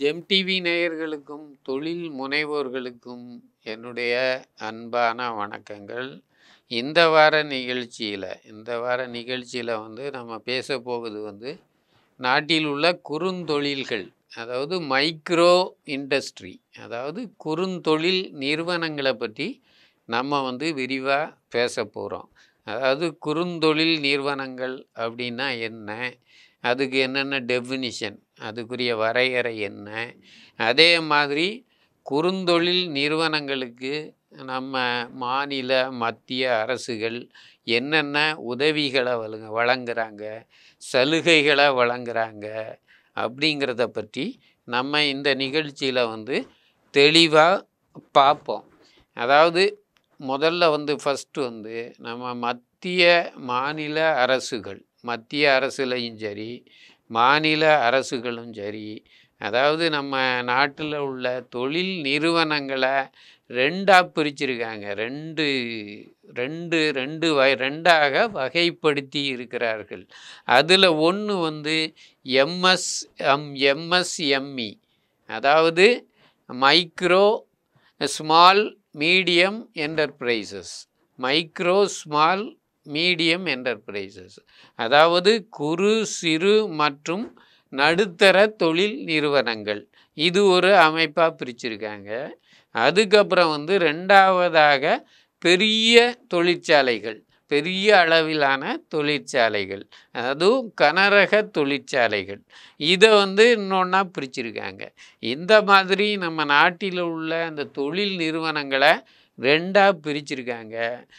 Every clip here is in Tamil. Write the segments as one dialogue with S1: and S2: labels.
S1: எம்டிவி நேயர்களுக்கும் தொழில் முனைவோர்களுக்கும் என்னுடைய அன்பான வணக்கங்கள் இந்த வார நிகழ்ச்சியில் இந்த வார நிகழ்ச்சியில் வந்து நம்ம பேச போகுது வந்து நாட்டில் உள்ள குறுந்தொழில்கள் அதாவது மைக்ரோ இண்டஸ்ட்ரி அதாவது குறுந்தொழில் நிறுவனங்களை பற்றி நம்ம வந்து விரிவாக பேச போகிறோம் அதாவது குறுந்தொழில் நிறுவனங்கள் அப்படின்னா என்ன அதுக்கு என்னென்ன டெஃபினிஷன் அதுக்குரிய வரையறை என்ன அதே மாதிரி குறுந்தொழில் நிறுவனங்களுக்கு நம்ம மாநில மத்திய அரசுகள் என்னென்ன உதவிகளை வழங்க வழங்குறாங்க சலுகைகளை வழங்குறாங்க அப்படிங்கிறத பற்றி நம்ம இந்த நிகழ்ச்சியில் வந்து தெளிவாக பார்ப்போம் அதாவது முதல்ல வந்து ஃபஸ்ட்டு வந்து நம்ம மத்திய மாநில அரசுகள் மத்திய அரசுலையும் சரி மாநில அரசுகளும் சரி அதாவது நம்ம நாட்டில் உள்ள தொழில் நிறுவனங்களை ரெண்டாக பிரிச்சிருக்காங்க ரெண்டு ரெண்டு ரெண்டு வ ரெண்டாக வகைப்படுத்தி இருக்கிறார்கள் அதில் ஒன்று வந்து எம்எஸ் எம் எம்எஸ்எம்இ அதாவது micro small medium enterprises micro small medium enterprises அதாவது குறு சிறு மற்றும் நடுத்தர தொழில் நிறுவனங்கள் இது ஒரு அமைப்பாக பிரிச்சிருக்காங்க அதுக்கப்புறம் வந்து ரெண்டாவதாக பெரிய தொழிற்சாலைகள் பெரிய அளவிலான தொழிற்சாலைகள் அதுவும் கனரக தொழிற்சாலைகள் இதை வந்து இன்னொன்றா பிரிச்சிருக்காங்க இந்த மாதிரி நம்ம நாட்டில் உள்ள அந்த தொழில் நிறுவனங்களை ரெண்டாக பிரிச்சிருக்காங்க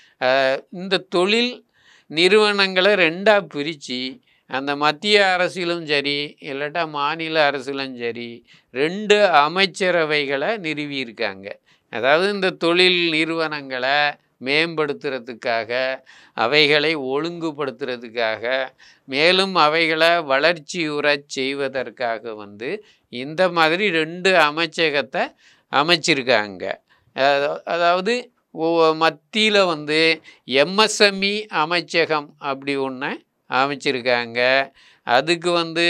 S1: இந்த தொழில் நிறுவனங்களை ரெண்டாக பிரித்து அந்த மத்திய அரசிலும் சரி இல்லாட்டா மாநில அரசிலும் சரி ரெண்டு அமைச்சரவைகளை நிறுவியிருக்காங்க அதாவது இந்த தொழில் நிறுவனங்களை மேம்படுத்துறதுக்காக அவைகளை ஒழுங்குபடுத்துறதுக்காக மேலும் அவைகளை வளர்ச்சியுறச் செய்வதற்காக வந்து இந்த மாதிரி ரெண்டு அமைச்சகத்தை அமைச்சிருக்காங்க அதாவது மத்தியில் வந்து எம்எஸ்எம்இ அமைச்சகம் அப்படி ஒன்று அமைச்சிருக்காங்க அதுக்கு வந்து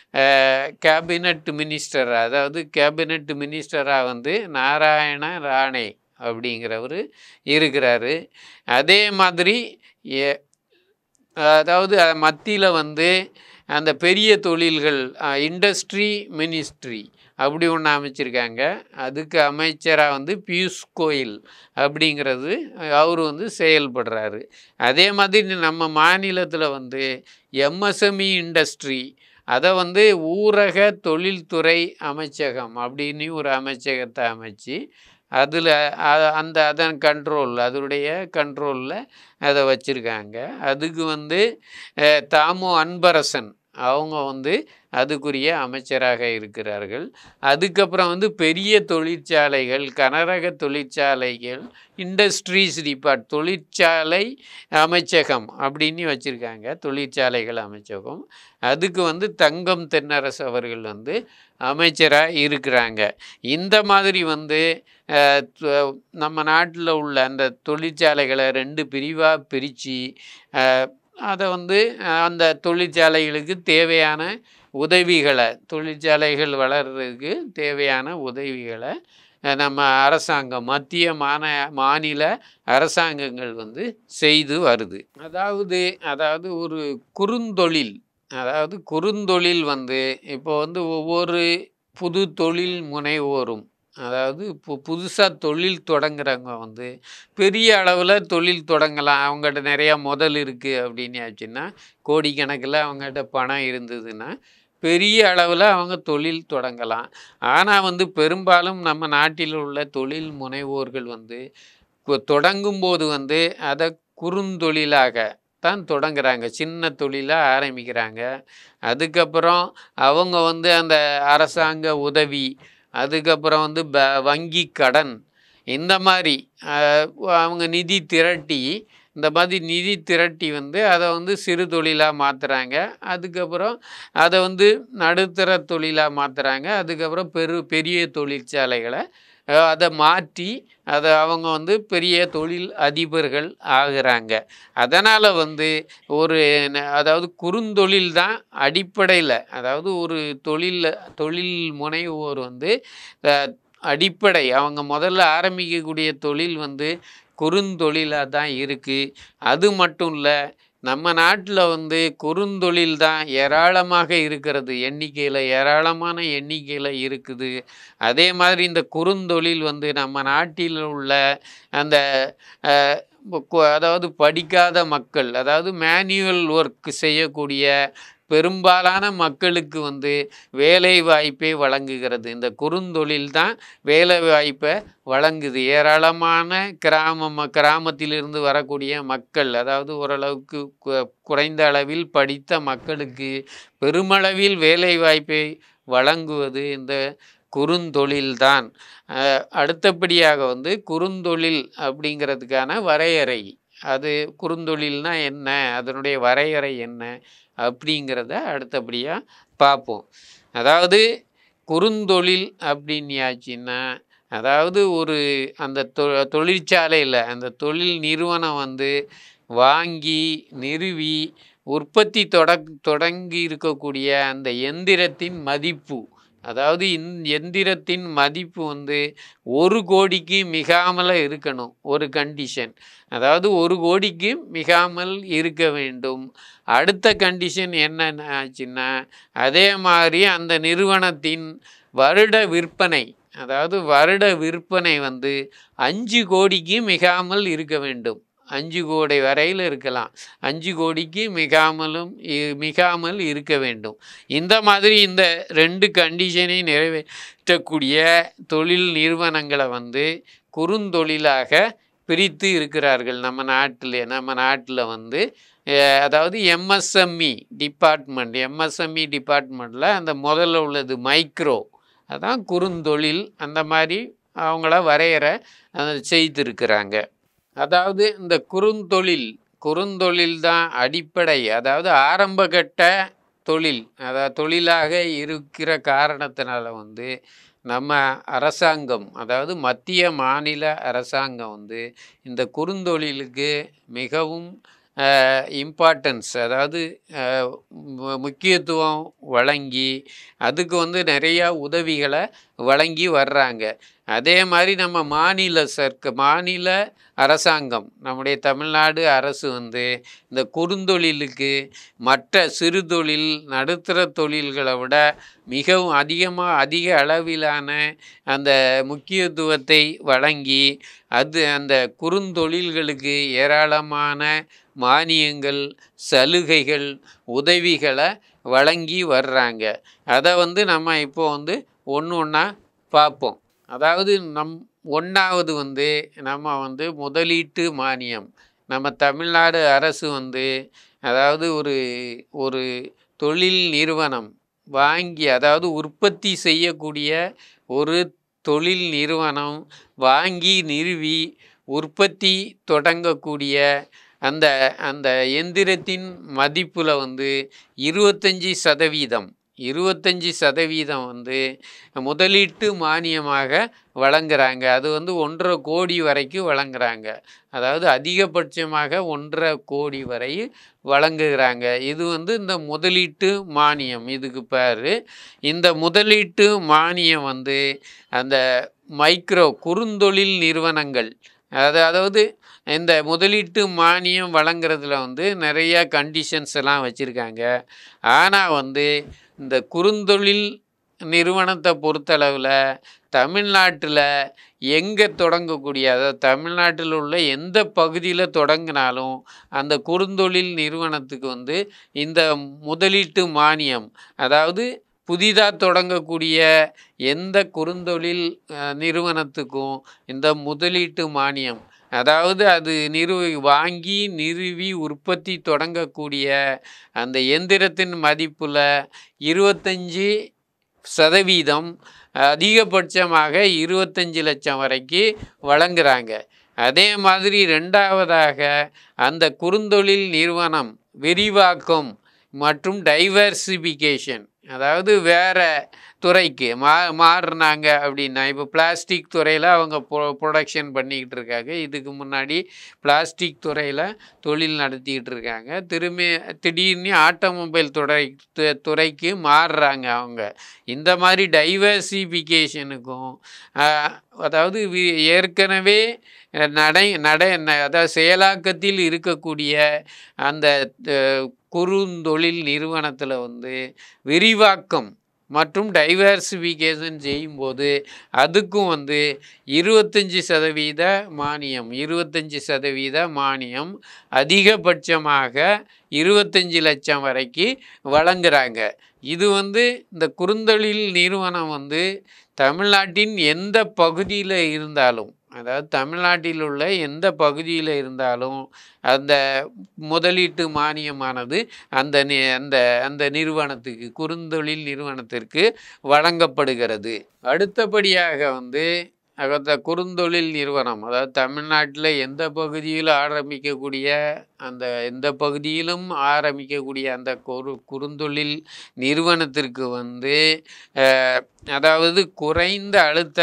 S1: கேபினட் மினிஸ்டர் அதாவது கேபினட் மினிஸ்டராக வந்து நாராயண ராணே அப்படிங்கிறவர் இருக்கிறாரு அதே மாதிரி அதாவது மத்தியில் வந்து அந்த பெரிய தொழில்கள் இண்டஸ்ட்ரி மினிஸ்ட்ரி அப்படி ஒன்று அமைச்சிருக்காங்க அதுக்கு அமைச்சராக வந்து பியூஷ் கோயல் அப்படிங்கிறது அவர் வந்து செயல்படுறாரு அதே மாதிரி நம்ம மாநிலத்தில் வந்து எம்எஸ்எம்இ இண்டஸ்ட்ரி அதை வந்து ஊரக தொழில்துறை அமைச்சகம் அப்படின்னு ஒரு அமைச்சகத்தை அமைச்சு அதில் அந்த அதன் கண்ட்ரோல் அதனுடைய கண்ட்ரோலில் அதை வச்சுருக்காங்க அதுக்கு வந்து தாமு அன்பரசன் அவங்க வந்து அதுக்குரிய அமைச்சராக இருக்கிறார்கள் அதுக்கப்புறம் வந்து பெரிய தொழிற்சாலைகள் கனரக தொழிற்சாலைகள் இண்டஸ்ட்ரீஸ் டிபார்ட் தொழிற்சாலை அமைச்சகம் அப்படின்னு வச்சுருக்காங்க தொழிற்சாலைகள் அமைச்சகம் அதுக்கு வந்து தங்கம் தென்னரசு அவர்கள் வந்து அமைச்சராக இருக்கிறாங்க இந்த மாதிரி வந்து நம்ம நாட்டில் உள்ள அந்த தொழிற்சாலைகளை ரெண்டு பிரிவாக பிரித்து அதை வந்து அந்த தொழிற்சாலைகளுக்கு தேவையான உதவிகளை தொழிற்சாலைகள் வளர்கிறதுக்கு தேவையான உதவிகளை நம்ம அரசாங்கம் மத்திய மான மாநில அரசாங்கங்கள் வந்து செய்து வருது அதாவது அதாவது ஒரு குறுந்தொழில் அதாவது குறுந்தொழில் வந்து இப்போ வந்து ஒவ்வொரு புது தொழில் முனைவோரும் அதாவது இப்போ புதுசாக தொழில் தொடங்குறவங்க வந்து பெரிய அளவில் தொழில் தொடங்கலாம் அவங்ககிட்ட நிறையா முதல் இருக்குது அப்படின்னு ஆச்சுன்னா கோடிக்கணக்கில் அவங்ககிட்ட பணம் இருந்ததுன்னா பெரிய அளவில் அவங்க தொழில் தொடங்கலாம் ஆனால் வந்து பெரும்பாலும் நம்ம நாட்டில் உள்ள தொழில் முனைவோர்கள் வந்து தொடங்கும்போது வந்து அதை குறுந்தொழிலாக தான் தொடங்குறாங்க சின்ன தொழிலாக ஆரம்பிக்கிறாங்க அதுக்கப்புறம் அவங்க வந்து அந்த அரசாங்க உதவி அதுக்கப்புறம் வந்து ப வங்கி கடன் இந்த மாதிரி அவங்க நிதி திரட்டி இந்த மாதிரி நிதி திரட்டி வந்து அதை வந்து சிறு தொழிலாக மாற்றுறாங்க அதுக்கப்புறம் அதை வந்து நடுத்தர தொழிலாக மாற்றுறாங்க அதுக்கப்புறம் பெரு பெரிய தொழிற்சாலைகளை அஹ் அதை மாற்றி அதை அவங்க வந்து பெரிய தொழில் அதிபர்கள் ஆகுறாங்க அதனால் வந்து ஒரு ந- அதாவது குறுந்தொழில் தான் அடிப்படையில் அதாவது ஒரு தொழில் தொழில் முனைவோர் வந்து அஹ், அடிப்படை அவங்க முதல்ல ஆரம்பிக்கக்கூடிய தொழில் வந்து குறுந்தொழிலாக தான் இருக்குது அது மட்டும் இல்லை நம்ம நாட்டில் வந்து குறுந்தொழில் தான் ஏராளமாக இருக்கிறது எண்ணிக்கையில் ஏராளமான எண்ணிக்கையில் இருக்குது அதே மாதிரி இந்த குறுந்தொழில் வந்து நம்ம நாட்டில் உள்ள அந்த அஹ், கு- அதாவது படிக்காத மக்கள் அதாவது மேனுவல் ஒர்க் செய்யக்கூடிய பெரும்பாலான மக்களுக்கு வந்து வேலை வாய்ப்பை வழங்குகிறது இந்த குறுந்தொழில் தான் வேலை வாய்ப்பை வழங்குது ஏராளமான கிராம ம- கிராமத்திலிருந்து வரக்கூடிய மக்கள் அதாவது ஓரளவுக்கு கு- குறைந்த அளவில் படித்த மக்களுக்கு பெருமளவில் வேலை வாய்ப்பை வழங்குவது இந்த குறுந்தொழில்தான் அஹ், அடுத்தபடியாக வந்து குறுந்தொழில் அப்படிங்கிறதுக்கான வரையறை அது குறுந்தொழில்னா என்ன அதனுடைய வரையறை என்ன அப்படிங்கிறத அடுத்தபடியாக பார்ப்போம் அதாவது குறுந்தொழில் அப்படின்யாச்சுன்னா அதாவது ஒரு அந்த தொ தொழிற்சாலையில் அந்த தொழில் நிறுவனம் வந்து வாங்கி நிறுவி உற்பத்தி தொடக் தொடங்கி இருக்கக்கூடிய அந்த எந்திரத்தின் மதிப்பு அதாவது இந் எந்திரத்தின் மதிப்பு வந்து ஒரு கோடிக்கு மிகாமல் இருக்கணும் ஒரு கண்டிஷன் அதாவது ஒரு கோடிக்கு மிகாமல் இருக்க வேண்டும் அடுத்த கண்டிஷன் என்னென்ன ஆச்சுன்னா அதே மாதிரி அந்த நிறுவனத்தின் வருட விற்பனை அதாவது வருட விற்பனை வந்து அஞ்சு கோடிக்கு மிகாமல் இருக்க வேண்டும் அஞ்சு கோடி வரையில் இருக்கலாம் அஞ்சு கோடிக்கு மிகாமலும் இ- மிகாமல் இருக்க வேண்டும் இந்த மாதிரி இந்த ரெண்டு கண்டிஷனை நிறைவேற்றக்கூடிய தொழில் நிறுவனங்களை வந்து குறுந்தொழிலாக பிரித்து இருக்கிறார்கள் நம்ம நாட்டில் நம்ம நாட்டில் வந்து அஹ், அதாவது எம்எஸ்எம்இ டிபார்ட்மெண்ட் எம்எஸ்எம்இ டிபார்ட்மெண்ட்டில் அந்த முதல்ல உள்ளது மைக்ரோ அதான் குறுந்தொழில் அந்த மாதிரி அவங்கள வரையற அஹ், செய்திருக்கிறாங்க அதாவது இந்த குறுந்தொழில் குறுந்தொழில் தான் அடிப்படை அதாவது ஆரம்பகட்ட தொழில் அதாவது தொழிலாக இருக்கிற காரணத்தினால வந்து நம்ம அரசாங்கம் அதாவது மத்திய மாநில அரசாங்கம் வந்து இந்த குறுந்தொழிலுக்கு மிகவும் இம்பார்ட்டன்ஸ் அதாவது அஹ், மு- முக்கியத்துவம் வழங்கி அதுக்கு வந்து நிறையா உதவிகளை வழங்கி வர்றாங்க அதே மாதிரி நம்ம மாநில சர்க்க மாநில அரசாங்கம் நம்முடைய தமிழ்நாடு அரசு வந்து இந்த குறுந்தொழிலுக்கு மற்ற சிறு தொழில் நடுத்தர தொழில்களை விட மிகவும் அதிகமாக அதிக அளவிலான அந்த முக்கியத்துவத்தை வழங்கி அது அந்த குறுந்தொழில்களுக்கு ஏராளமான மானியங்கள் சலுகைகள் உதவிகளை வழங்கி வர்றாங்க அதை வந்து நம்ம இப்போ வந்து ஒன்று ஒன்றா பார்ப்போம் அதாவது நம் ஒன்றாவது வந்து நம்ம வந்து முதலீட்டு மானியம் நம்ம தமிழ்நாடு அரசு வந்து அதாவது ஒரு ஒரு தொழில் நிறுவனம் வாங்கி அதாவது உற்பத்தி செய்யக்கூடிய ஒரு தொழில் நிறுவனம் வாங்கி நிறுவி உற்பத்தி தொடங்கக்கூடிய அந்த அந்த எந்திரத்தின் மதிப்பில் வந்து இருபத்தஞ்சி சதவீதம் இருபத்தஞ்சி சதவீதம் வந்து முதலீட்டு மானியமாக வழங்குறாங்க அது வந்து ஒன்றரை கோடி வரைக்கும் வழங்குறாங்க அதாவது அதிகபட்சமாக ஒன்றரை கோடி வரை வழங்குகிறாங்க இது வந்து இந்த முதலீட்டு மானியம் இதுக்கு பேர் இந்த முதலீட்டு மானியம் வந்து அந்த மைக்ரோ குறுந்தொழில் நிறுவனங்கள் அது அதாவது இந்த முதலீட்டு மானியம் வழங்குறதுல வந்து நிறைய கண்டிஷன்ஸ் எல்லாம் வச்சுருக்காங்க ஆனால் வந்து இந்த குறுந்தொழில் நிறுவனத்தை பொறுத்தளவில் தமிழ்நாட்டில் எங்கே தொடங்கக்கூடிய அதாவது தமிழ்நாட்டில் உள்ள எந்த பகுதியில் தொடங்கினாலும் அந்த குறுந்தொழில் நிறுவனத்துக்கு வந்து இந்த முதலீட்டு மானியம் அதாவது புதிதாக தொடங்கக்கூடிய எந்த குறுந்தொழில் அஹ், நிறுவனத்துக்கும் இந்த முதலீட்டு மானியம் அதாவது அது நிறுவி வாங்கி நிறுவி உற்பத்தி தொடங்கக்கூடிய அந்த எந்திரத்தின் மதிப்பில் இருபத்தஞ்சி சதவீதம் அதிகபட்சமாக இருபத்தஞ்சி லட்சம் வரைக்கும் வழங்குறாங்க அதே மாதிரி ரெண்டாவதாக அந்த குறுந்தொழில் நிறுவனம் விரிவாக்கம் மற்றும் டைவர்சிபிகேஷன் அதாவது வேற துறைக்கு மா மாறுனாங்க அப்படின்னா இப்போ பிளாஸ்டிக் துறையில் அவங்க ப்ரொ ப்ரொடக்ஷன் பண்ணிக்கிட்டு இருக்காங்க இதுக்கு முன்னாடி பிளாஸ்டிக் துறையில் தொழில் நடத்திக்கிட்டு இருக்காங்க திரும்பி திடீர்னு ஆட்டோமொபைல் துறை து- துறைக்கு மாறுறாங்க அவங்க இந்த மாதிரி டைவர்சிஃபிகேஷனுக்கும் அதாவது வி- ஏற்கனவே நடை நடை ந- அதாவது செயலாக்கத்தில் இருக்கக்கூடிய அந்த அஹ், குறுந்தொழில் நிறுவனத்தில் வந்து விரிவாக்கம் மற்றும் டைவர்சிஃபிகேஷன் செய்யும்போது அதுக்கும் வந்து இருபத்தஞ்சி சதவீத மானியம் இருபத்தஞ்சி சதவீத மானியம் அதிகபட்சமாக இருபத்தஞ்சி லட்சம் வரைக்கும் வழங்குறாங்க இது வந்து இந்த குறுந்தொழில் நிறுவனம் வந்து தமிழ்நாட்டின் எந்த பகுதியில் இருந்தாலும் அதாவது தமிழ்நாட்டில் உள்ள எந்த பகுதியில் இருந்தாலும் அந்த முதலீட்டு மானியமானது அந்த நி அந்த அந்த நிறுவனத்துக்கு குறுந்தொழில் நிறுவனத்திற்கு வழங்கப்படுகிறது அடுத்தபடியாக வந்து அந்த குறுந்தொழில் நிறுவனம் அதாவது தமிழ்நாட்டில் எந்த பகுதியில் ஆரம்பிக்கக்கூடிய அந்த எந்த பகுதியிலும் ஆரம்பிக்கக்கூடிய அந்த குறு குறுந்தொழில் நிறுவனத்திற்கு வந்து அஹ், அதாவது குறைந்த அழுத்த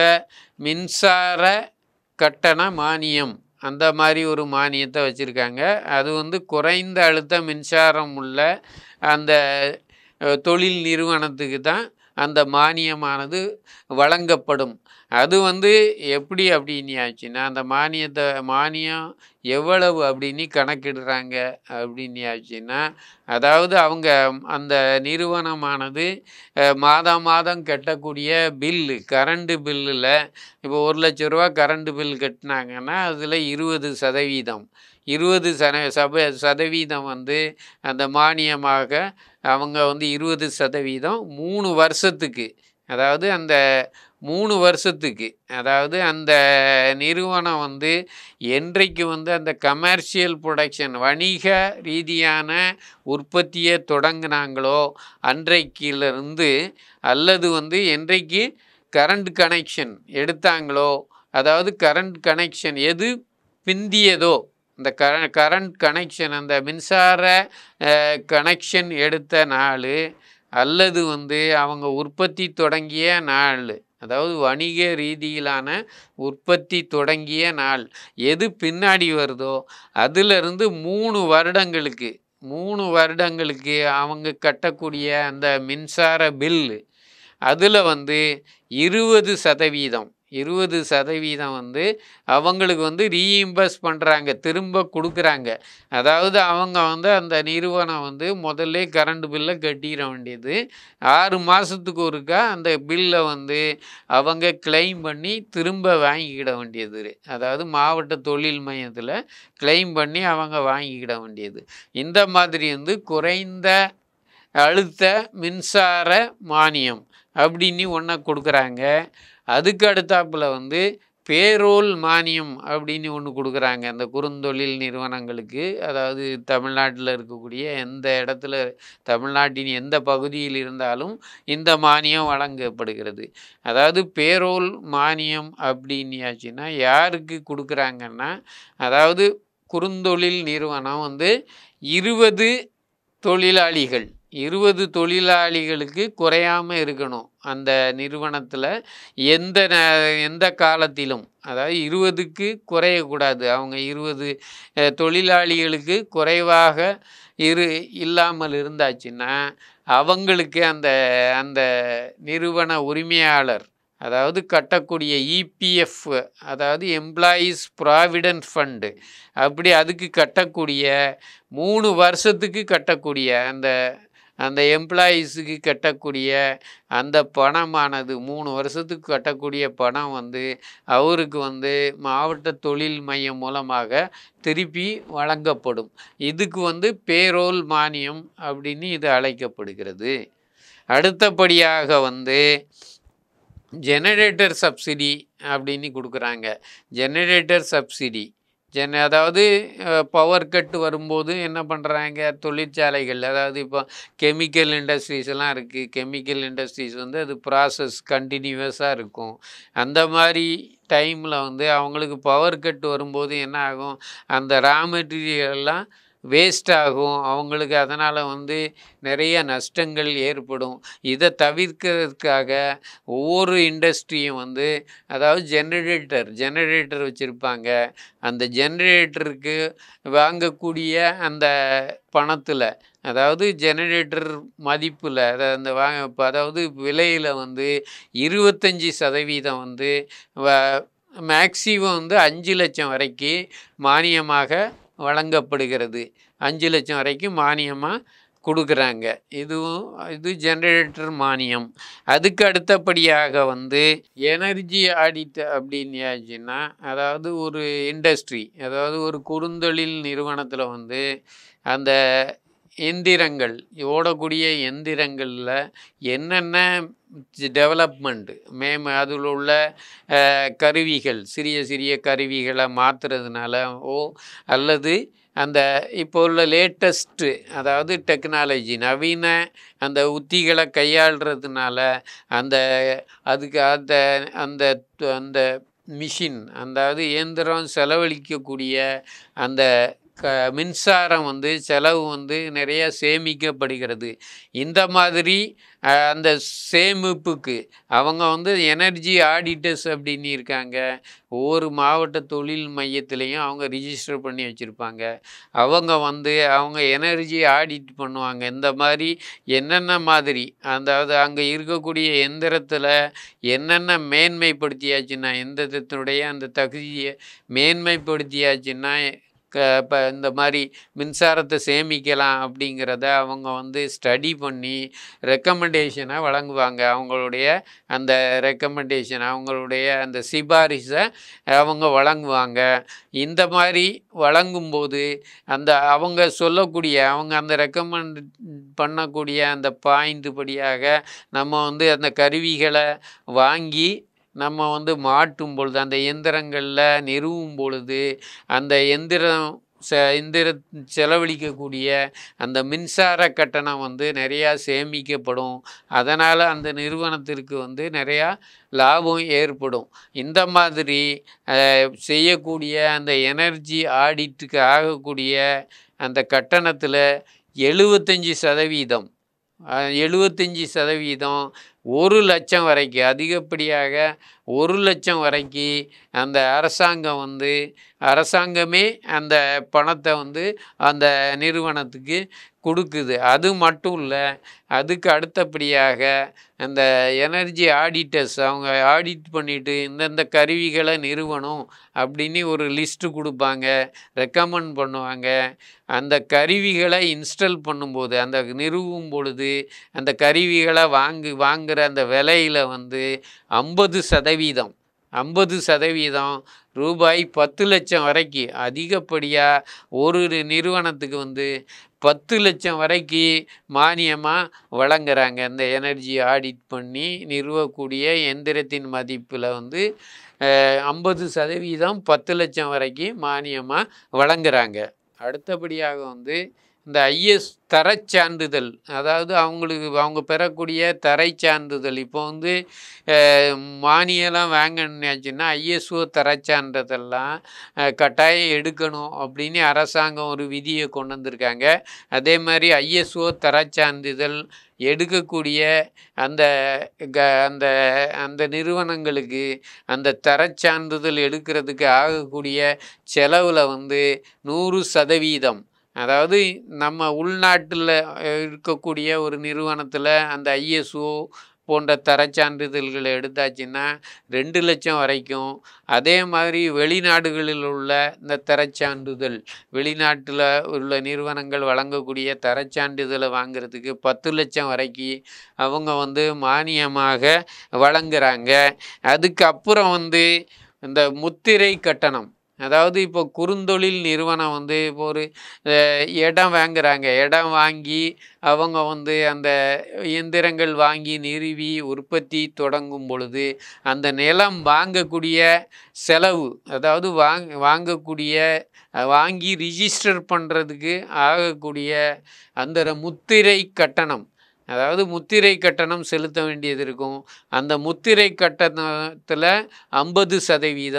S1: மின்சார கட்டண மானியம் அந்த மாதிரி ஒரு மானியத்தை வச்சுருக்காங்க அது வந்து குறைந்த அழுத்த மின்சாரம் உள்ள அந்த அஹ், தொழில் நிறுவனத்துக்கு தான் அந்த மானியமானது வழங்கப்படும் அது வந்து எப்படி அப்படின்னு ஆச்சுன்னா அந்த மானியத்தை மானியம் எவ்வளவு அப்படின்னு கணக்கிடுறாங்க அப்படின்னு ஆச்சுன்னா அதாவது அவங்க அந்த நிறுவனமானது அஹ், மாதம் மாதம் கட்டக்கூடிய பில்லு கரண்டு பில்லில் இப்போ ஒரு லட்ச ரூபா கரண்ட் பில் கட்டினாங்கன்னா அதில் இருபது சதவீதம் இருபது சத சப சதவீதம் வந்து அந்த மானியமாக அவங்க வந்து இருபது சதவீதம் மூணு வருஷத்துக்கு அதாவது அந்த மூணு வருஷத்துக்கு அதாவது அந்த நிறுவனம் வந்து என்றைக்கு வந்து அந்த கமர்ஷியல் ப்ரொடக்ஷன் வணிக ரீதியான உற்பத்தியை தொடங்கினாங்களோ அன்றைக்கிலிருந்து அல்லது வந்து என்றைக்கு கரண்ட் கனெக்ஷன் எடுத்தாங்களோ அதாவது கரண்ட் கனெக்ஷன் எது பிந்தியதோ இந்த கர கரண்ட் கனெக்ஷன் அந்த மின்சார கனெக்ஷன் எடுத்த நாள் அல்லது வந்து அவங்க உற்பத்தி தொடங்கிய நாள் அதாவது வணிக ரீதியிலான உற்பத்தி தொடங்கிய நாள் எது பின்னாடி வருதோ அதிலிருந்து மூணு வருடங்களுக்கு மூணு வருடங்களுக்கு அவங்க கட்டக்கூடிய அந்த மின்சார பில்லு அதில் வந்து இருபது சதவீதம் இருபது சதவீதம் வந்து அவங்களுக்கு வந்து ரீஇம்பர்ஸ் பண்ணுறாங்க திரும்ப கொடுக்குறாங்க அதாவது அவங்க வந்து அந்த நிறுவனம் வந்து முதல்ல கரண்ட் பில்லை கட்டிட வேண்டியது ஆறு மாதத்துக்கு ஒருக்கா அந்த பில்லை வந்து அவங்க கிளைம் பண்ணி திரும்ப வாங்கிக்கிட வேண்டியது அதாவது மாவட்ட தொழில் மையத்தில் கிளைம் பண்ணி அவங்க வாங்கிக்கிட வேண்டியது இந்த மாதிரி வந்து குறைந்த அழுத்த மின்சார மானியம் அப்படின்னு ஒன்றை கொடுக்குறாங்க அதுக்கு அடுத்தாப்புல வந்து பேரோல் மானியம் அப்படின்னு ஒன்று கொடுக்குறாங்க அந்த குறுந்தொழில் நிறுவனங்களுக்கு அதாவது தமிழ்நாட்டில் இருக்கக்கூடிய எந்த இடத்துல தமிழ்நாட்டின் எந்த பகுதியில் இருந்தாலும் இந்த மானியம் வழங்கப்படுகிறது அதாவது பேரோல் மானியம் அப்படின்னாச்சுன்னா யாருக்கு கொடுக்குறாங்கன்னா அதாவது குறுந்தொழில் நிறுவனம் வந்து இருபது தொழிலாளிகள் இருபது தொழிலாளிகளுக்கு குறையாமல் இருக்கணும் அந்த நிறுவனத்தில் எந்த ந- எந்த காலத்திலும் அதாவது இருபதுக்கு குறையக்கூடாது அவங்க இருபது அஹ், தொழிலாளிகளுக்கு குறைவாக இரு இல்லாமல் இருந்தாச்சுன்னா அவங்களுக்கு அந்த அந்த நிறுவன உரிமையாளர் அதாவது கட்டக்கூடிய இபிஎஃப் அதாவது எம்ப்ளாயீஸ் ப்ராவிடன்ட் ஃபண்டு அப்படி அதுக்கு கட்டக்கூடிய மூணு வருஷத்துக்கு கட்டக்கூடிய அந்த அந்த எம்ப்ளாயீஸுக்கு கட்டக்கூடிய அந்த பணமானது மூணு வருஷத்துக்கு கட்டக்கூடிய பணம் வந்து அவருக்கு வந்து மாவட்ட தொழில் மையம் மூலமாக திருப்பி வழங்கப்படும் இதுக்கு வந்து பேரோல் மானியம் அப்படின்னு இது அழைக்கப்படுகிறது அடுத்தபடியாக வந்து ஜெனரேட்டர் சப்சிடி அப்படின்னு கொடுக்குறாங்க ஜெனரேட்டர் சப்சிடி ஜென அதாவது பவர் கட் வரும்போது என்ன பண்ணுறாங்க தொழிற்சாலைகள் அதாவது இப்போ கெமிக்கல் இண்டஸ்ட்ரீஸ் எல்லாம் இருக்குது கெமிக்கல் இண்டஸ்ட்ரீஸ் வந்து அது ப்ராசஸ் கண்டினியூவஸாக இருக்கும் அந்த மாதிரி டைமில் வந்து அவங்களுக்கு பவர் கட் வரும்போது என்ன ஆகும் அந்த ரா மெட்டீரியல் எல்லாம் வேஸ்ட் ஆகும் அவங்களுக்கு அதனால் வந்து நிறைய நஷ்டங்கள் ஏற்படும் இதை தவிர்க்கிறதுக்காக ஒவ்வொரு இண்டஸ்ட்ரியும் வந்து அதாவது ஜெனரேட்டர் ஜெனரேட்டர் வச்சுருப்பாங்க அந்த ஜெனரேட்டருக்கு வாங்கக்கூடிய அந்த பணத்தில் அதாவது ஜெனரேட்டர் மதிப்பில் அந்த வா இப்போ அதாவது விலையில் வந்து இருபத்தஞ்சி சதவீதம் வந்து மேக்ஸிமம் வந்து அஞ்சு லட்சம் வரைக்கும் மானியமாக வழங்கப்படுகிறது அஞ்சு லட்சம் வரைக்கும் மானியமாக கொடுக்குறாங்க இதுவும் இது ஜெனரேட்டர் மானியம் அதுக்கு அடுத்தபடியாக வந்து எனர்ஜி ஆடிட் அப்படின்னாச்சுன்னா அதாவது ஒரு இண்டஸ்ட்ரி அதாவது ஒரு குறுந்தொழில் நிறுவனத்தில் வந்து அந்த எந்திரங்கள் ஓடக்கூடிய எந்திரங்களில் என்னென்ன டெவலப்மெண்ட் மேம் அதில் உள்ள அஹ், கருவிகள் சிறிய சிறிய கருவிகளை மாற்றுறதுனால ஓ அல்லது அந்த இப்போ உள்ள லேட்டஸ்ட்டு அதாவது டெக்னாலஜி நவீன அந்த உத்திகளை கையாளுறதுனால அந்த அதுக்கு அந்த அந்த அந்த மிஷின் அதாவது இயந்திரம் செலவழிக்கக்கூடிய அந்த க மின்சாரம் வந்து செலவு வந்து நிறைய சேமிக்கப்படுகிறது இந்த மாதிரி அஹ், அந்த சேமிப்புக்கு அவங்க வந்து எனர்ஜி ஆடிட்டர்ஸ் அப்படின்னு இருக்காங்க ஒவ்வொரு மாவட்ட தொழில் மையத்திலையும் அவங்க ரிஜிஸ்டர் பண்ணி வச்சுருப்பாங்க அவங்க வந்து அவங்க எனர்ஜி ஆடிட் பண்ணுவாங்க இந்த மாதிரி என்னென்ன மாதிரி அதாவது அங்கே இருக்கக்கூடிய எந்திரத்தில் என்னென்ன மேன்மைப்படுத்தியாச்சுன்னா எந்திரத்தினுடைய அந்த தகுதியை மேன்மைப்படுத்தியாச்சுன்னா க இப்போ இந்த மாதிரி மின்சாரத்தை சேமிக்கலாம் அப்படிங்கிறத அவங்க வந்து ஸ்டடி பண்ணி ரெக்கமெண்டேஷனை வழங்குவாங்க அவங்களுடைய அந்த ரெக்கமெண்டேஷன் அவங்களுடைய அந்த சிபாரிசை அவங்க வழங்குவாங்க இந்த மாதிரி வழங்கும்போது அந்த அவங்க சொல்லக்கூடிய அவங்க அந்த ரெக்கமெண்ட் பண்ணக்கூடிய அந்த பாயிண்ட் படியாக நம்ம வந்து அந்த கருவிகளை வாங்கி நம்ம வந்து மாட்டும் பொழுது அந்த இயந்திரங்களில் நிறுவும் பொழுது அந்த எந்திரம் செ எந்திர செலவழிக்கக்கூடிய அந்த மின்சார கட்டணம் வந்து நிறையா சேமிக்கப்படும் அதனால் அந்த நிறுவனத்திற்கு வந்து நிறையா லாபம் ஏற்படும் இந்த மாதிரி அஹ், செய்யக்கூடிய அந்த எனர்ஜி ஆடிட்டுக்கு ஆகக்கூடிய அந்த கட்டணத்தில் எழுபத்தஞ்சி சதவீதம் எழுபத்தஞ்சி சதவீதம் ஒரு லட்சம் வரைக்கும் அதிகப்படியாக ஒரு லட்சம் வரைக்கும் அந்த அரசாங்கம் வந்து அரசாங்கமே அந்த பணத்தை வந்து அந்த நிறுவனத்துக்கு கொடுக்குது அது மட்டும் இல்லை அதுக்கு அடுத்தபடியாக அந்த எனர்ஜி ஆடிட்டர்ஸ் அவங்க ஆடிட் பண்ணிவிட்டு இந்தந்த கருவிகளை நிறுவனம் அப்படின்னு ஒரு லிஸ்ட்டு கொடுப்பாங்க ரெக்கமெண்ட் பண்ணுவாங்க அந்த கருவிகளை இன்ஸ்டால் பண்ணும்போது அந்த நிறுவும் பொழுது அந்த கருவிகளை வாங்கு வாங்குகிற அந்த விலையில் வந்து ஐம்பது சதவீதம் ஐம்பது சதவீதம் ரூபாய் பத்து லட்சம் வரைக்கும் அதிகப்படியாக ஒரு நிறுவனத்துக்கு வந்து பத்து லட்சம் வரைக்கும் மானியமாக வழங்குறாங்க இந்த எனர்ஜி ஆடிட் பண்ணி நிறுவக்கூடிய எந்திரத்தின் மதிப்பில் வந்து ஐம்பது சதவீதம் பத்து லட்சம் வரைக்கும் மானியமாக வழங்குறாங்க அடுத்தபடியாக வந்து இந்த ஐஎஸ் தரச் சான்றிதழ் அதாவது அவங்களுக்கு அவங்க பெறக்கூடிய தரைச் சான்றிதழ் இப்போ வந்து அஹ், மானியம்லாம் வாங்கினாச்சுன்னா ஐஎஸ்ஓ தரச் சான்றிதழ்லாம் அஹ், கட்டாயம் எடுக்கணும் அப்படின்னு அரசாங்கம் ஒரு விதியை கொண்டு வந்திருக்காங்க அதே மாதிரி ஐஎஸ்ஓ தரச் சான்றிதழ் எடுக்கக்கூடிய அந்த க அந்த அந்த நிறுவனங்களுக்கு அந்த தரச் சான்றிதழ் எடுக்கிறதுக்கு ஆகக்கூடிய செலவில் வந்து நூறு சதவீதம் அதாவது நம்ம உள்நாட்டில் இருக்கக்கூடிய ஒரு நிறுவனத்தில் அந்த ஐஎஸ்ஓ போன்ற தரச் சான்றிதழ்களை எடுத்தாச்சுன்னா ரெண்டு லட்சம் வரைக்கும் அதே மாதிரி வெளிநாடுகளில் உள்ள இந்த தரச் சான்றிதழ் வெளிநாட்டில் உள்ள நிறுவனங்கள் வழங்கக்கூடிய தரச் சான்றிதழை வாங்குறதுக்கு பத்து லட்சம் வரைக்கும் அவங்க வந்து மானியமாக வழங்குறாங்க அதுக்கப்புறம் வந்து இந்த முத்திரை கட்டணம் அதாவது இப்போ குறுந்தொழில் நிறுவனம் வந்து இப்போ ஒரு அஹ், இடம் வாங்குறாங்க இடம் வாங்கி அவங்க வந்து அந்த இயந்திரங்கள் வாங்கி நிறுவி உற்பத்தி தொடங்கும் பொழுது அந்த நிலம் வாங்கக்கூடிய செலவு அதாவது வாங் வாங்கக்கூடிய அஹ், வாங்கி ரிஜிஸ்டர் பண்ணுறதுக்கு ஆகக்கூடிய அந்த முத்திரை கட்டணம் அதாவது முத்திரை கட்டணம் செலுத்த வேண்டியது இருக்கும் அந்த முத்திரை கட்டணத்தில் ஐம்பது சதவீதம்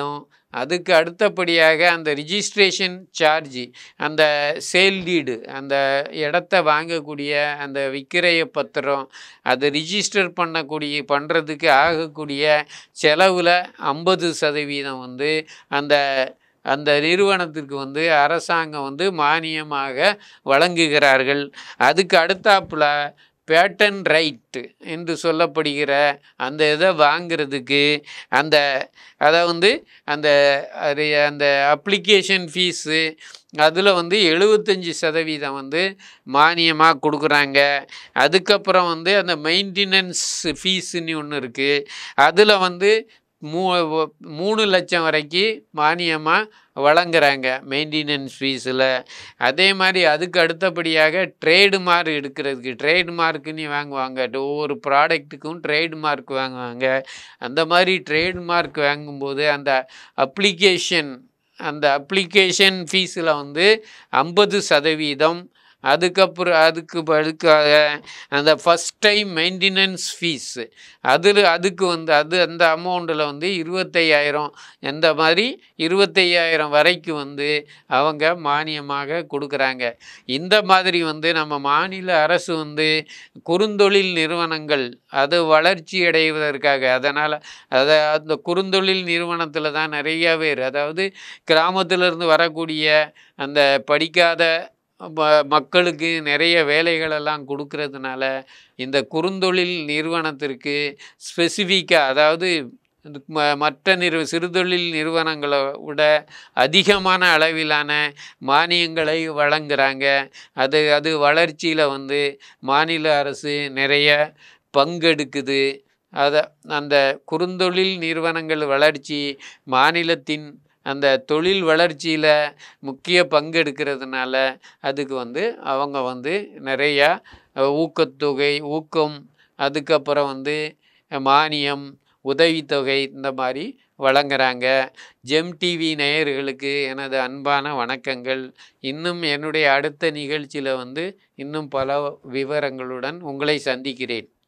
S1: அதுக்கு அடுத்தபடியாக அந்த ரிஜிஸ்ட்ரேஷன் சார்ஜ் அந்த சேல் டீடு அந்த இடத்த வாங்கக்கூடிய அந்த விக்கிரய பத்திரம் அதை ரிஜிஸ்டர் பண்ணக்கூடிய பண்ணுறதுக்கு ஆகக்கூடிய செலவில் ஐம்பது சதவீதம் வந்து அந்த அந்த நிறுவனத்திற்கு வந்து அரசாங்கம் வந்து மானியமாக வழங்குகிறார்கள் அதுக்கு அடுத்தாப்புல பேட்டன் ரைட்டு என்று சொல்லப்படுகிற அந்த இதை வாங்கிறதுக்கு அந்த அதை வந்து அந்த அது அந்த அப்ளிகேஷன் ஃபீஸு அதில் வந்து எழுபத்தஞ்சி சதவீதம் வந்து மானியமாக கொடுக்குறாங்க அதுக்கப்புறம் வந்து அந்த மெயின்டெனன்ஸ் ஃபீஸுன்னு ஒன்று இருக்குது அதில் வந்து மூ மூணு லட்சம் வரைக்கும் மானியமாக வழங்குறாங்க மெயின்டெனன்ஸ் ஃபீஸில் அதே மாதிரி அதுக்கு அடுத்தபடியாக ட்ரேடு மார்க் எடுக்கிறதுக்கு ட்ரேடு மார்க்குன்னு வாங்குவாங்க ஒவ்வொரு ப்ராடக்ட்டுக்கும் ட்ரேடு மார்க் வாங்குவாங்க அந்த மாதிரி ட்ரேடு மார்க் வாங்கும்போது அந்த அப்ளிகேஷன் அந்த அப்ளிகேஷன் ஃபீஸில் வந்து ஐம்பது சதவீதம் அதுக்கப்புறம் அதுக்கு அதுக்காக அந்த ஃபஸ்ட் டைம் மெயின்டெனன்ஸ் ஃபீஸு அதில் அதுக்கு வந்து அது அந்த அமௌண்ட்டில் வந்து இருபத்தையாயிரம் எந்த மாதிரி இருபத்தையாயிரம் வரைக்கும் வந்து அவங்க மானியமாக கொடுக்குறாங்க இந்த மாதிரி வந்து நம்ம மாநில அரசு வந்து குறுந்தொழில் நிறுவனங்கள் அது வளர்ச்சி அடைவதற்காக அதனால் அதை அந்த குறுந்தொழில் நிறுவனத்தில் தான் நிறைய பேர் அதாவது கிராமத்திலிருந்து வரக்கூடிய அந்த படிக்காத ம- மக்களுக்கு நிறைய வேலைகளெல்லாம் கொடுக்கறதுனால இந்த குறுந்தொழில் நிறுவனத்திற்கு ஸ்பெசிஃபிக்காக அதாவது இந்த ம- மற்ற நிறு சிறுதொழில் நிறுவனங்களை விட அதிகமான அளவிலான மானியங்களை வழங்குறாங்க அது அது வளர்ச்சியில் வந்து மாநில அரசு நிறைய பங்கெடுக்குது அதை அந்த குறுந்தொழில் நிறுவனங்கள் வளர்ச்சி மாநிலத்தின் அந்த தொழில் வளர்ச்சியில் முக்கிய பங்கெடுக்கிறதுனால அதுக்கு வந்து அவங்க வந்து நிறையா அஹ், ஊக்கத்தொகை ஊக்கம் அதுக்கப்புறம் வந்து மானியம் உதவித்தொகை இந்த மாதிரி வழங்குறாங்க ஜெம் டிவி நேயர்களுக்கு எனது அன்பான வணக்கங்கள் இன்னும் என்னுடைய அடுத்த நிகழ்ச்சியில் வந்து இன்னும் பல விவரங்களுடன் உங்களை சந்திக்கிறேன்